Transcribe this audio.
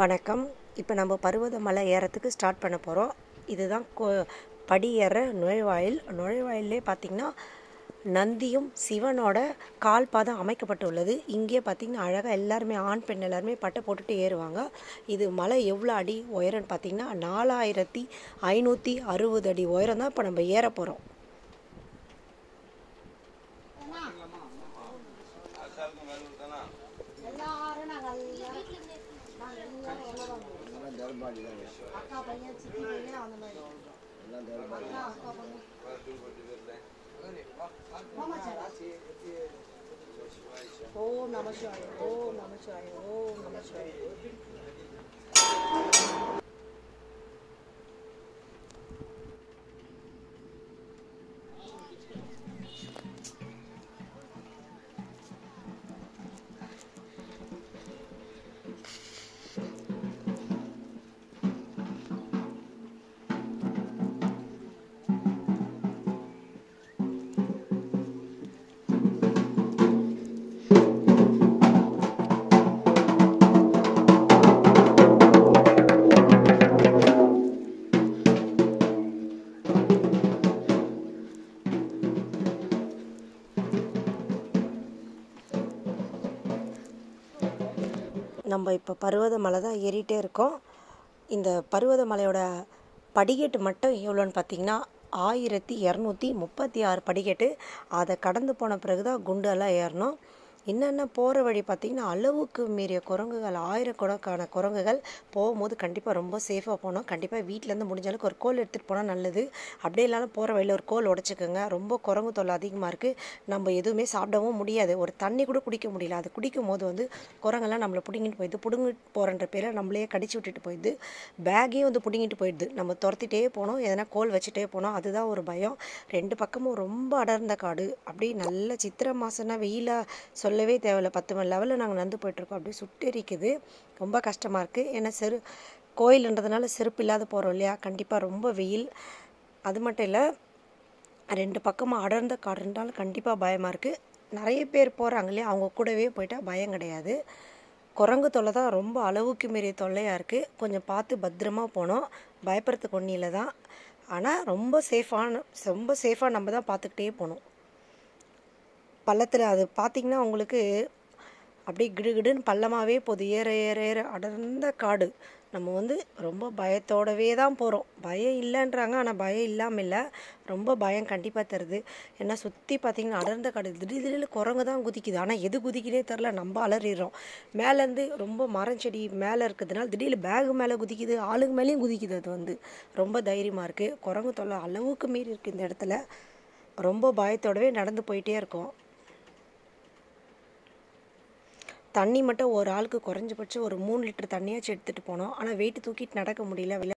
வணக்கம் இப்போ நம்ம பருவதமலை ஏறத்துக்கு ஸ்டார்ட் பண்ண போகிறோம் இதுதான் கோ படி ஏற நுழைவாயில் நுழைவாயிலே பார்த்திங்கன்னா நந்தியும் சிவனோட கால் பாதம் அமைக்கப்பட்டுள்ளது இங்கே பார்த்திங்கன்னா அழகாக எல்லாருமே ஆண் பெண் எல்லாருமே பட்டை போட்டுட்டு ஏறுவாங்க இது மலை எவ்வளோ அடி உயரம்னு பார்த்திங்கன்னா நாலாயிரத்தி ஐநூற்றி அறுபது அடி உயரம் தான் இப்போ நம்ம ஏற போகிறோம் எல்லாரும் நாங்கள் எல்லாரும் நாங்கள் எல்லாரும் எல்லாரும் அக்கா பையன் சித்தி பையன் அந்த மாதிரி அக்கா அக்கா பையன் மாமாச்சாரா? ஓம் நம சிவாய ஓம் நம சிவாய ஓம் நம சிவாய நம்ம இப்போ பருவதமலை தான் ஏறிட்டே இருக்கோம் இந்த பருவதமலையோட படிக்கட்டு மட்டும் எவ்வளோன்னு பார்த்தீங்கன்னா ஆயிரத்தி இரநூத்தி முப்பத்தி ஆறு படிக்கட்டு அதை கடந்து போன பிறகு தான் குண்டெல்லாம் ஏறணும் என்னென்ன போகிற வழி பார்த்திங்கன்னா அளவுக்கு மீறிய குரங்குகள் ஆயிரக்கணக்கான குரங்குகள் போகும்போது கண்டிப்பாக ரொம்ப சேஃபாக போகணும் கண்டிப்பாக வீட்டிலேருந்து முடிஞ்ச அளவுக்கு ஒரு கோல் எடுத்துகிட்டு போனால் நல்லது அப்படியே இல்லாமல் போகிற வழியில் ஒரு கோல் உடச்சிக்கோங்க ரொம்ப குரங்கு தொல்லை அதிகமாக இருக்குது நம்ம எதுவுமே சாப்பிடவும் முடியாது ஒரு தண்ணி கூட குடிக்க முடியல அது குடிக்கும் போது வந்து குரங்கெல்லாம் நம்மளை பிடுங்கிட்டு போயிடுது பிடுங்கிட்டு போகிறன்ற பேரில் நம்மளையே கடிச்சு விட்டுட்டு போயிடுது பேக்கே வந்து பிடுங்கிட்டு போயிடுது நம்ம துரத்திட்டே போனோம் எதனா கோல் வச்சுட்டே போனோம் அதுதான் ஒரு பயம் ரெண்டு பக்கமும் ரொம்ப அடர்ந்த காடு அப்படியே நல்ல சித்திரை மாதம்னா வெயிலாக சொல்லவே தேவையில்ல பத்து மணி லெவலில் நாங்கள் நடந்து போயிட்டுருக்கோம் அப்படியே சுட்டெரிக்குது ரொம்ப கஷ்டமாக இருக்குது ஏன்னா செரு கோயில்ன்றதுனால செருப்பு இல்லாத போகிறோம் இல்லையா கண்டிப்பாக ரொம்ப வெயில் அது மட்டும் இல்லை ரெண்டு பக்கமும் அடர்ந்த காடுன்றாலும் கண்டிப்பாக பயமாக இருக்குது நிறைய பேர் போகிறாங்க இல்லையா அவங்க கூடவே போயிட்டா பயம் கிடையாது குரங்கு தொல்லை தான் ரொம்ப அளவுக்கு மீறிய தொல்லையாக இருக்குது கொஞ்சம் பார்த்து பத்திரமா போனோம் பயப்படுறதுக்கு ஒன்றும் இல்லை தான் ஆனால் ரொம்ப சேஃபான ரொம்ப சேஃபாக நம்ம தான் பார்த்துக்கிட்டே போகணும் பள்ளத்தில் அது பார்த்திங்கன்னா உங்களுக்கு அப்படியே கிடுகிடுன்னு பள்ளமாகவே போகுது ஏற ஏற ஏற அடர்ந்த காடு நம்ம வந்து ரொம்ப பயத்தோடவே தான் போகிறோம் பயம் இல்லைன்றாங்க ஆனால் பயம் இல்லாமல் இல்லை ரொம்ப பயம் கண்டிப்பாக தருது ஏன்னா சுற்றி பார்த்திங்கன்னா அடர்ந்த காடு திடீர் திடீர்னு குரங்கு தான் குதிக்குது ஆனால் எது குதிக்குதே தெரில நம்ம அலறிடுறோம் மேலேருந்து ரொம்ப மரம் செடி மேலே இருக்கிறதுனால திடீர்னு பேகு மேலே குதிக்குது ஆளுங்க மேலேயும் குதிக்குது அது வந்து ரொம்ப தைரியமாக இருக்குது குரங்கு தொல்லை அளவுக்கு மீறி இருக்குது இந்த இடத்துல ரொம்ப பயத்தோடவே நடந்து போயிட்டே இருக்கோம் தண்ணி மட்டும் ஒரு ஆளுக்கு குறைஞ்சபட்சம் ஒரு மூணு லிட்டர் தண்ணியாச்சும் எடுத்துகிட்டு போனோம் ஆனால் வெயிட் தூக்கிட்டு நடக்க முடியல